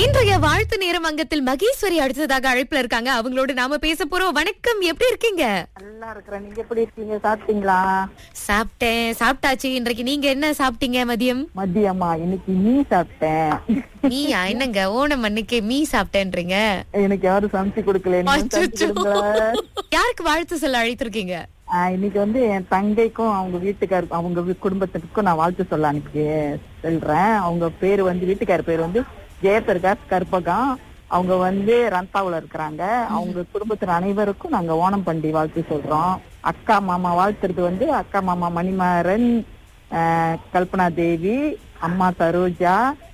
இன்றைய வாழ்த்து நேரம் அங்கத்தில் மகேஸ்வரி அடுத்ததாக அழைப்புல இருக்காங்க அவங்களோட நாம பேச போறோம் வணக்கம் எப்படி இருக்கீங்க நல்லா இருக்கிறேன் நீங்க எப்படி இருக்கீங்க சாப்பிட்டீங்களா சாப்பிட்டேன் சாப்பிட்டாச்சு இன்றைக்கு நீங்க என்ன சாப்பிட்டீங்க மதியம் மதியம்மா இன்னைக்கு மீ சாப்பிட்டேன் மீயா என்னங்க ஓணம் அன்னைக்கு மீ சாப்பிட்டேன்றீங்க எனக்கு யாரும் சமைச்சு கொடுக்கல நீங்க சமைச்சு அச்சச்சோ. கொடுங்களேன். யாருக்கு வாழ்த்து சொல்ல அழைத்திருக்கீங்க ஆஹ், இன்னைக்கு வந்து என் தங்கைக்கும் அவங்க வீட்டுக்கார் அவங்க வீ- குடும்பத்துக்கும் நான் வாழ்த்து சொல்ல அனுப்பி சொல்றேன் அவங்க பேரு வந்து வீட்டுக்கார் பேர் வந்து ஜெயபிரகாஷ் கற்பகம் அவங்க வந்து ரன்பாவுல இருக்கிறாங்க அவங்க குடும்பத்தினர் அனைவருக்கும் நாங்க ஓணம் பண்டி வாழ்த்து சொல்றோம் அக்கா மாமா வாழ்த்துறது வந்து அக்கா மாமா மணிமாறன் ஆஹ், கல்பனா தேவி அம்மா சரோஜா